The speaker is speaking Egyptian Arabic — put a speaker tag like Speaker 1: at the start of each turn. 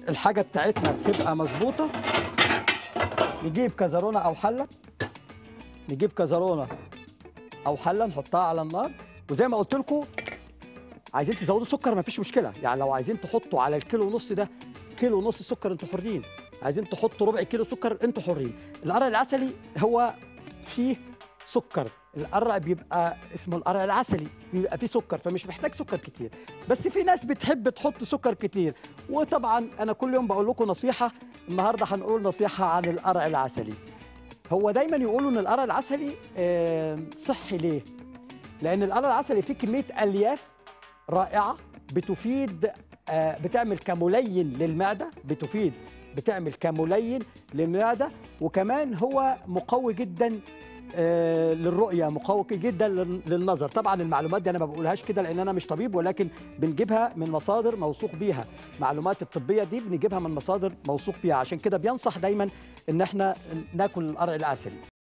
Speaker 1: الحاجه بتاعتنا تبقى مظبوطه نجيب كزرونه او حله نجيب كزرونه او حله نحطها على النار وزي ما قلت لكم عايزين تزودوا سكر مفيش مشكله يعني لو عايزين تحطوا على الكيلو ونص ده كيلو ونص سكر انتوا حرين عايزين تحطوا ربع كيلو سكر انتوا حرين القرع العسلي هو فيه سكر القرع بيبقى اسمه القرع العسلي بيبقى فيه سكر فمش محتاج سكر كتير بس في ناس بتحب تحط سكر كتير وطبعا انا كل يوم بقول لكم نصيحه النهارده هنقول نصيحه عن القرع العسلي هو دايما يقولوا ان القرع العسلي آه، صحي ليه لان القرع العسلي فيه كميه الياف رائعه بتفيد آه، بتعمل كملين للمعده بتفيد بتعمل كملين للمعده وكمان هو مقوي جدا آه، للرؤيه مقوي جدا لل- للنظر طبعا المعلومات دي انا ما بقولهاش كده لان انا مش طبيب ولكن بنجيبها من مصادر موثوق بيها معلومات الطبيه دي بنجيبها من مصادر موثوق بيها عشان كده بينصح دايما ان احنا ناكل القرع العسلي